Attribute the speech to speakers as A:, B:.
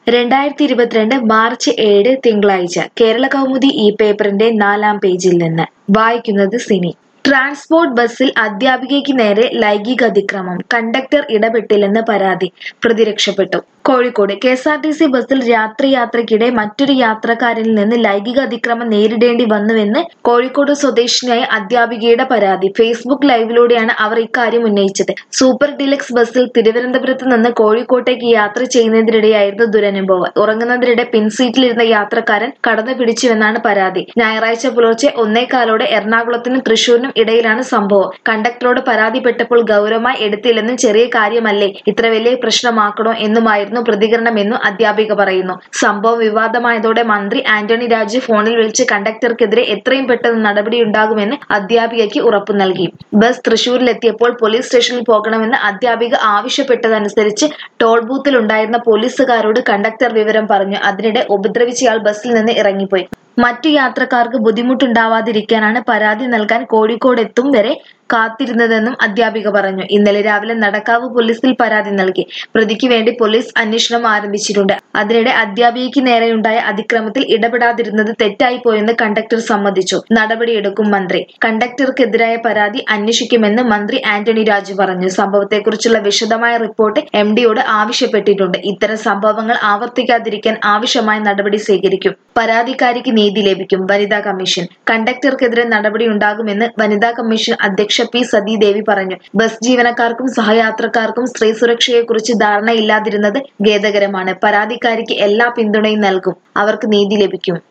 A: രണ്ടായിരത്തി ഇരുപത്തിരണ്ട് മാർച്ച് ഏഴ് തിങ്കളാഴ്ച കേരള കൗമുദി ഈ പേപ്പറിന്റെ നാലാം പേജിൽ നിന്ന് വായിക്കുന്നത് സിനി ട്രാൻസ്പോർട്ട് ബസ്സിൽ അധ്യാപികയ്ക്ക് നേരെ ലൈംഗിക അതിക്രമം കണ്ടക്ടർ ഇടപെട്ടില്ലെന്ന് പരാതി പ്രതി രക്ഷപ്പെട്ടു Kozhikode K S R T C ബസ്സിൽ രാത്രി യാത്രയ്ക്കിടെ മറ്റൊരു യാത്രക്കാരനിൽ നിന്ന് ലൈംഗിക അതിക്രമം നേരിടേണ്ടി വന്നുവെന്ന് കോഴിക്കോട് സ്വദേശിനിയായ അധ്യാപികയുടെ പരാതി ഫേസ്ബുക്ക് ലൈവിലൂടെയാണ് അവർ ഇക്കാര്യം ഉന്നയിച്ചത് സൂപ്പർ ഡിലക്സ് ബസ്സിൽ തിരുവനന്തപുരത്ത് നിന്ന് കോഴിക്കോട്ടേക്ക് യാത്ര ചെയ്യുന്നതിനിടെയായിരുന്നു ദുരനുഭവം ഉറങ്ങുന്നതിനിടെ പിൻസീറ്റിലിരുന്ന യാത്രക്കാരൻ കടന്നു പിടിച്ചുവെന്നാണ് പരാതി ഞായറാഴ്ച പുലർച്ചെ ഒന്നേകാലോടെ എറണാകുളത്തിനും തൃശൂരിനും ഇടയിലാണ് സംഭവം കണ്ടക്ടറോട് പരാതിപ്പെട്ടപ്പോൾ ഗൗരവമായി എടുത്തില്ലെന്നും ചെറിയ കാര്യമല്ലേ ഇത്ര വലിയ പ്രശ്നമാക്കണോ എന്നുമായിരുന്നു പ്രതികരണമെന്നും അധ്യാപിക പറയുന്നു സംഭവം വിവാദമായതോടെ മന്ത്രി ആന്റണി രാജു ഫോണിൽ വിളിച്ച് കണ്ടക്ടർക്കെതിരെ എത്രയും പെട്ടെന്ന് നടപടിയുണ്ടാകുമെന്ന് അധ്യാപികയ്ക്ക് ഉറപ്പു നൽകി ബസ് തൃശൂരിലെത്തിയപ്പോൾ പോലീസ് സ്റ്റേഷനിൽ പോകണമെന്ന് അധ്യാപിക ആവശ്യപ്പെട്ടതനുസരിച്ച് ടോൾ ബൂത്തിൽ ഉണ്ടായിരുന്ന പോലീസുകാരോട് കണ്ടക്ടർ വിവരം പറഞ്ഞു അതിനിടെ ഉപദ്രവിച്ചയാൾ ബസ്സിൽ നിന്ന് ഇറങ്ങിപ്പോയി മറ്റു യാത്രക്കാർക്ക് ബുദ്ധിമുട്ടുണ്ടാവാതിരിക്കാനാണ് പരാതി നൽകാൻ കോഴിക്കോട് എത്തും വരെ കാത്തിരുന്നതെന്നും അധ്യാപിക പറഞ്ഞു ഇന്നലെ രാവിലെ നടക്കാവ് പോലീസിൽ പരാതി നൽകി പ്രതിക്ക് വേണ്ടി പോലീസ് അന്വേഷണം ആരംഭിച്ചിട്ടുണ്ട് അതിനിടെ അധ്യാപികയ്ക്ക് നേരെയുണ്ടായ അതിക്രമത്തിൽ ഇടപെടാതിരുന്നത് തെറ്റായി പോയെന്ന് കണ്ടക്ടർ സമ്മതിച്ചു നടപടിയെടുക്കും മന്ത്രി കണ്ടക്ടർക്കെതിരായ പരാതി അന്വേഷിക്കുമെന്ന് മന്ത്രി ആന്റണി രാജു പറഞ്ഞു സംഭവത്തെക്കുറിച്ചുള്ള വിശദമായ റിപ്പോർട്ട് എം ഡിയോട് ആവശ്യപ്പെട്ടിട്ടുണ്ട് ഇത്തരം സംഭവങ്ങൾ ആവർത്തിക്കാതിരിക്കാൻ ആവശ്യമായ നടപടി സ്വീകരിക്കും പരാതിക്കാരിക്ക് നീതി ലഭിക്കും വനിതാ കമ്മീഷൻ കണ്ടക്ടർക്കെതിരെ നടപടി ഉണ്ടാകുമെന്ന് വനിതാ കമ്മീഷൻ അധ്യക്ഷ പി സതീദേവി പറഞ്ഞു ബസ് ജീവനക്കാർക്കും സഹയാത്രക്കാർക്കും സ്ത്രീ സുരക്ഷയെക്കുറിച്ച് ധാരണയില്ലാതിരുന്നത് ഖേദകരമാണ് പരാതിക്കാരിക്ക് എല്ലാ പിന്തുണയും നൽകും അവർക്ക് നീതി ലഭിക്കും